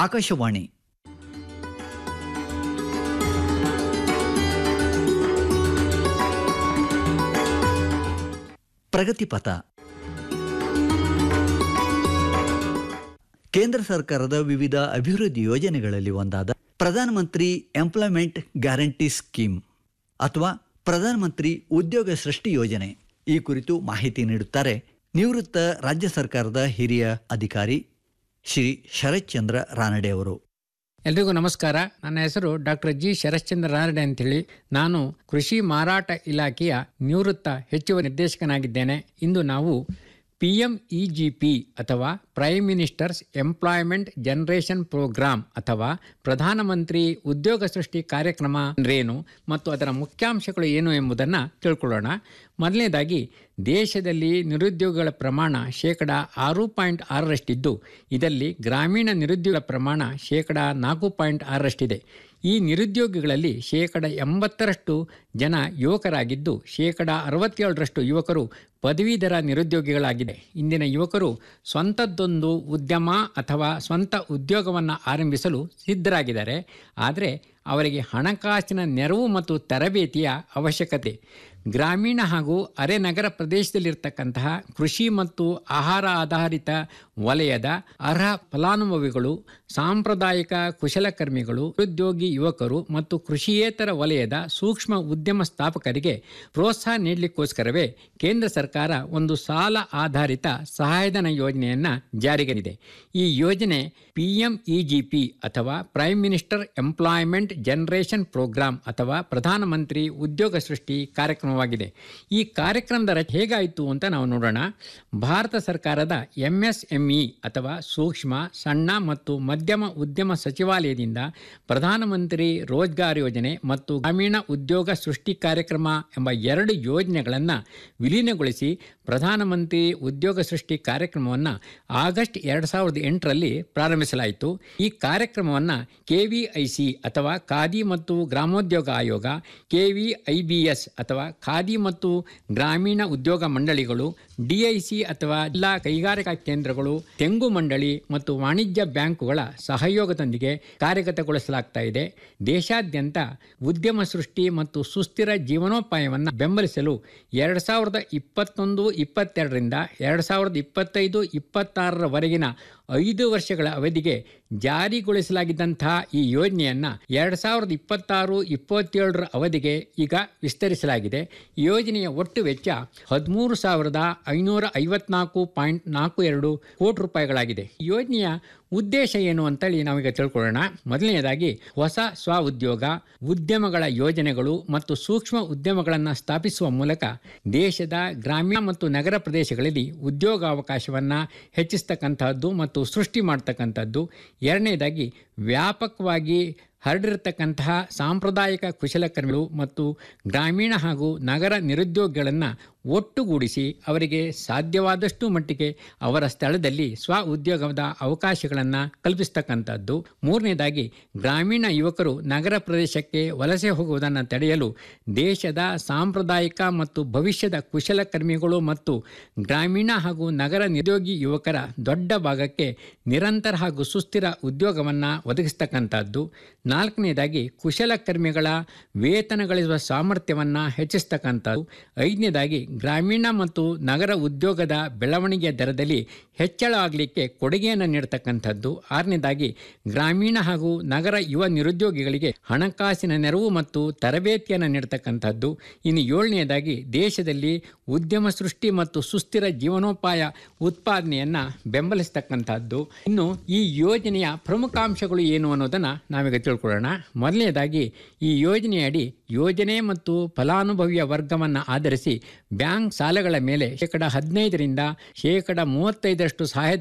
ಆಕಾಶವಾಣಿ ಪ್ರಗತಿಪಥ ಕೇಂದ್ರ ಸರ್ಕಾರದ ವಿವಿಧ ಅಭಿವೃದ್ಧಿ ಯೋಜನೆಗಳಲ್ಲಿ ಒಂದಾದ ಪ್ರಧಾನಮಂತ್ರಿ ಎಂಪ್ಲಾಯ್ಮೆಂಟ್ ಗ್ಯಾರಂಟಿ ಸ್ಕೀಮ್ ಅಥವಾ ಪ್ರಧಾನಮಂತ್ರಿ ಉದ್ಯೋಗ ಸೃಷ್ಟಿ ಯೋಜನೆ ಈ ಕುರಿತು ಮಾಹಿತಿ ನೀಡುತ್ತಾರೆ ನಿವೃತ್ತ ರಾಜ್ಯ ಸರ್ಕಾರದ ಹಿರಿಯ ಅಧಿಕಾರಿ ಶ್ರೀ ಶರತ್ಚಂದ್ರ ರಾನಡೆ ಅವರು ಎಲ್ರಿಗೂ ನಮಸ್ಕಾರ ನನ್ನ ಹೆಸರು ಡಾಕ್ಟರ್ ಜಿ ಶರಶ್ಚಂದ್ರ ರಾನಡೆ ಅಂತೇಳಿ ನಾನು ಕೃಷಿ ಮಾರಾಟ ಇಲಾಖೆಯ ನಿವೃತ್ತ ಹೆಚ್ಚುವರಿ ನಿರ್ದೇಶಕನಾಗಿದ್ದೇನೆ ಇಂದು ನಾವು P M E G P ಅಥವಾ prime ministers employment generation program ಅಥವಾ ಪ್ರಧಾನಮಂತ್ರಿ ಉದ್ಯೋಗ ಸೃಷ್ಟಿ ಕಾರ್ಯಕ್ರಮ ಅಂದ್ರೇನು ಮತ್ತು ಅದರ ಮುಖ್ಯಾಂಶಗಳು ಏನು ಎಂಬುದನ್ನು ತಿಳ್ಕೊಳ್ಳೋಣ ಮೊದಲನೇದಾಗಿ ದೇಶದಲ್ಲಿ ನಿರುದ್ಯೋಗಿಗಳ ಪ್ರಮಾಣ ಶೇಕಡ ಆರು ಪಾಯಿಂಟ್ ಆರರಷ್ಟಿದ್ದು ಇದರಲ್ಲಿ ಗ್ರಾಮೀಣ ನಿರುದ್ಯೋಗ ಪ್ರಮಾಣ ಶೇಕಡ ನಾಲ್ಕು ಪಾಯಿಂಟ್ ಆರರಷ್ಟಿದೆ ಈ ನಿರುದ್ಯೋಗಿಗಳಲ್ಲಿ ಶೇಕಡ ಎಂಬತ್ತರಷ್ಟು ಜನ ಯುವಕರಾಗಿದ್ದು ಶೇಕಡ ಅರವತ್ತೇಳರಷ್ಟು ಯುವಕರು ಪದವೀಧರ ನಿರುದ್ಯೋಗಿಗಳಾಗಿದೆ ಇಂದಿನ ಯುವಕರು ಸ್ವಂತದ್ದೊಂದು ಉದ್ಯಮ ಅಥವಾ ಸ್ವಂತ ಉದ್ಯೋಗವನ್ನು ಆರಂಭಿಸಲು ಸಿದ್ಧರಾಗಿದ್ದಾರೆ ಆದರೆ ಅವರಿಗೆ ಹಣಕಾಸಿನ ನೆರವು ಮತ್ತು ತರಬೇತಿಯ ಅವಶ್ಯಕತೆ ಗ್ರಾಮೀಣ ಹಾಗೂ ಅರೆ ನಗರ ಪ್ರದೇಶದಲ್ಲಿರ್ತಕ್ಕಂತಹ ಕೃಷಿ ಮತ್ತು ಆಹಾರ ಆಧಾರಿತ ವಲಯದ ಅರ್ಹ ಫಲಾನುಭವಿಗಳು ಸಾಂಪ್ರದಾಯಿಕ ಕುಶಲಕರ್ಮಿಗಳು ನಿರುದ್ಯೋಗಿ ಯುವಕರು ಮತ್ತು ಕೃಷಿಯೇತರ ವಲಯದ ಸೂಕ್ಷ್ಮ ಉದ್ಯಮ ಸ್ಥಾಪಕರಿಗೆ ಪ್ರೋತ್ಸಾಹ ನೀಡಲಿಕ್ಕೋಸ್ಕರವೇ ಕೇಂದ್ರ ಸರ್ಕಾರ ಒಂದು ಸಾಲ ಆಧಾರಿತ ಸಹಾಯಧನ ಯೋಜನೆಯನ್ನು ಜಾರಿಗೆನಿದೆ ಈ ಯೋಜನೆ P M E G P ಅಥವಾ prime minister employment generation program ಅಥವಾ ಪ್ರಧಾನಮಂತ್ರಿ ಉದ್ಯೋಗ ಸೃಷ್ಟಿ ಕಾರ್ಯಕ್ರಮವಾಗಿದೆ ಈ ಕಾರ್ಯಕ್ರಮದ ರಚನೆ ಹೇಗಾಯಿತು ಅಂತ ನಾವು ನೋಡೋಣ ಭಾರತ ಸರ್ಕಾರದ ಎಂಎಸ್ಎಂಇ ಅಥವಾ ಸೂಕ್ಷ್ಮ ಸಣ್ಣ ಮತ್ತು ಮಧ್ಯಮ ಉದ್ಯಮ ಸಚಿವಾಲಯದಿಂದ ಪ್ರಧಾನಮಂತ್ರಿ ರೋಜ್ಗಾರ್ ಯೋಜನೆ ಮತ್ತು ಗ್ರಾಮೀಣ ಉದ್ಯೋಗ ಸೃಷ್ಟಿ ಕಾರ್ಯಕ್ರಮ ಎಂಬ ಎರಡು ಯೋಜನೆಗಳನ್ನು ವಿಲೀನಗೊಳಿಸಿ ಪ್ರಧಾನಮಂತ್ರಿ ಉದ್ಯೋಗ ಸೃಷ್ಟಿ ಕಾರ್ಯಕ್ರಮವನ್ನು ಆಗಸ್ಟ್ ಎರಡು ಸಾವಿರದ ಎಂಟರಲ್ಲಿ ಪ್ರಾರಂಭಿಸಲಾಯಿತು ಈ ಕಾರ್ಯಕ್ರಮವನ್ನು ಕೆ ವಿ ಐ ಸಿ ಅಥವಾ ಖಾದಿ ಮತ್ತು ಗ್ರಾಮೋದ್ಯೋಗ ಆಯೋಗ ಕೆ ವಿ ಐ ಬಿ ಎಸ್ ಅಥವಾ ಖಾದಿ ಮತ್ತು ಗ್ರಾಮೀಣ ಉದ್ಯೋಗ ಮಂಡಳಿಗಳು ಡಿಐಸಿ ಅಥವಾ ಜಿಲ್ಲಾ ಕೈಗಾರಿಕಾ ಕೇಂದ್ರಗಳು ತೆಂಗು ಮಂಡಳಿ ಮತ್ತು ವಾಣಿಜ್ಯ ಬ್ಯಾಂಕುಗಳ ಸಹಯೋಗದೊಂದಿಗೆ ಕಾರ್ಯಗತಗೊಳಿಸಲಾಗ್ತಾ ಇದೆ ದೇಶಾದ್ಯಂತ ಉದ್ಯಮ ಸೃಷ್ಟಿ ಮತ್ತು ಸುಸ್ಥಿರ ಜೀವನೋಪಾಯವನ್ನು ಬೆಂಬಲಿಸಲು ಎರಡು ಸಾವಿರದ ಇಪ್ಪತ್ತೊಂದು ಇಪ್ಪತ್ತೆರಡರಿಂದ ಎರಡು ಸಾವಿರದ ಇಪ್ಪತ್ತೈದು ಇಪ್ಪತ್ತಾರರವರೆಗಿನ ಐದು ವರ್ಷಗಳ ಅವಧಿಗೆ ಜಾರಿಗೊಳಿಸಲಾಗಿದ್ದಂತಹ ಈ ಯೋಜನೆಯನ್ನು ಎರಡು ಸಾವಿರದ ಇಪ್ಪತ್ತಾರು ಇಪ್ಪತ್ತೇಳರ ಅವಧಿಗೆ ಈಗ ವಿಸ್ತರಿಸಲಾಗಿದೆ ಈ ಯೋಜನೆಯ ಒಟ್ಟು ವೆಚ್ಚ ಹದಿಮೂರು ಸಾವಿರದ ಐನೂರ ಐವತ್ನಾಲ್ಕು ಪಾಯಿಂಟ್ ನಾಲ್ಕು ಎರಡು ಕೋಟಿ ರೂಪಾಯಿಗಳಾಗಿದೆ ಈ ಯೋಜನೆಯ ಉದ್ದೇಶ ಏನು ಅಂತೇಳಿ ನಾವೀಗ ತಿಳ್ಕೊಳ್ಳೋಣ ಮೊದಲನೆಯದಾಗಿ ಹೊಸ ಸ್ವ ಉದ್ಯೋಗ ಉದ್ಯಮಗಳ ಯೋಜನೆಗಳು ಮತ್ತು ಸೂಕ್ಷ್ಮ ಉದ್ಯಮಗಳನ್ನು ಸ್ಥಾಪಿಸುವ ಮೂಲಕ ದೇಶದ ಗ್ರಾಮೀಣ ಮತ್ತು ನಗರ ಪ್ರದೇಶಗಳಲ್ಲಿ ಉದ್ಯೋಗಾವಕಾಶವನ್ನು ಹೆಚ್ಚಿಸ್ತಕ್ಕಂತಹದ್ದು ಮತ್ತು ಸೃಷ್ಟಿ ಮಾಡ್ತಕ್ಕಂಥದ್ದು ಎರಡನೇದಾಗಿ ವ್ಯಾಪಕವಾಗಿ ಹರಡಿರತಕ್ಕಂತಹ ಸಾಂಪ್ರದಾಯಿಕ ಕುಶಲಕರ್ಮಿಗಳು ಮತ್ತು ಗ್ರಾಮೀಣ ಹಾಗೂ ನಗರ ನಿರುದ್ಯೋಗಿಗಳನ್ನು ಒಟ್ಟುಗೂಡಿಸಿ ಅವರಿಗೆ ಸಾಧ್ಯವಾದಷ್ಟು ಮಟ್ಟಿಗೆ ಅವರ ಸ್ಥಳದಲ್ಲಿ ಸ್ವ ಉದ್ಯೋಗದ ಅವಕಾಶಗಳನ್ನು ಕಲ್ಪಿಸ್ತಕ್ಕಂಥದ್ದು ಮೂರನೇದಾಗಿ ಗ್ರಾಮೀಣ ಯುವಕರು ನಗರ ಪ್ರದೇಶಕ್ಕೆ ವಲಸೆ ಹೋಗುವುದನ್ನು ತಡೆಯಲು ದೇಶದ ಸಾಂಪ್ರದಾಯಿಕ ಮತ್ತು ಭವಿಷ್ಯದ ಕುಶಲಕರ್ಮಿಗಳು ಮತ್ತು ಗ್ರಾಮೀಣ ಹಾಗೂ ನಗರ ನಿರುದ್ಯೋಗಿ ಯುವಕರ ದೊಡ್ಡ ಭಾಗಕ್ಕೆ ನಿರಂತರ ಹಾಗೂ ಸುಸ್ಥಿರ ಉದ್ಯೋಗವನ್ನು ಒದಗಿಸ್ತಕ್ಕಂಥದ್ದು ನಾಲ್ಕನೇದಾಗಿ ಕುಶಲಕರ್ಮಿಗಳ ವೇತನ ಗಳಿಸುವ ಸಾಮರ್ಥ್ಯವನ್ನು ಹೆಚ್ಚಿಸ್ತಕ್ಕಂಥದ್ದು ಐದನೇದಾಗಿ ಗ್ರಾಮೀಣ ಮತ್ತು ನಗರ ಉದ್ಯೋಗದ ಬೆಳವಣಿಗೆಯ ದರದಲ್ಲಿ ಹೆಚ್ಚಳ ಆಗಲಿಕ್ಕೆ ಕೊಡುಗೆಯನ್ನು ನೀಡತಕ್ಕಂಥದ್ದು ಆರನೇದಾಗಿ ಗ್ರಾಮೀಣ ಹಾಗೂ ನಗರ ಯುವ ನಿರುದ್ಯೋಗಿಗಳಿಗೆ ಹಣಕಾಸಿನ ನೆರವು ಮತ್ತು ತರಬೇತಿಯನ್ನು ನೀಡತಕ್ಕಂಥದ್ದು ಇನ್ನು ಏಳನೆಯದಾಗಿ ದೇಶದಲ್ಲಿ ಉದ್ಯಮ ಸೃಷ್ಟಿ ಮತ್ತು ಸುಸ್ಥಿರ ಜೀವನೋಪಾಯ ಉತ್ಪಾದನೆಯನ್ನು ಬೆಂಬಲಿಸ್ತಕ್ಕಂಥದ್ದು ಇನ್ನು ಈ ಯೋಜನೆಯ ಪ್ರಮುಖಾಂಶಗಳು ಏನು ಅನ್ನೋದನ್ನು ನಾವೀಗ ತಿಳ್ಕೊಳ್ಳೋಣ ಮೊದಲನೇದಾಗಿ ಈ ಯೋಜನೆಯಡಿ ಯೋಜನೆ ಮತ್ತು ಫಲಾನುಭವಿಯ ವರ್ಗವನ್ನು ಆಧರಿಸಿ ಬ್ಯಾಂಕ್ ಸಾಲಗಳ ಮೇಲೆ ಶೇಕಡ ಹದಿನೈದರಿಂದ ಶೇಕಡ ಮೂವತ್ತೈದರಷ್ಟು ಸಹಾಯ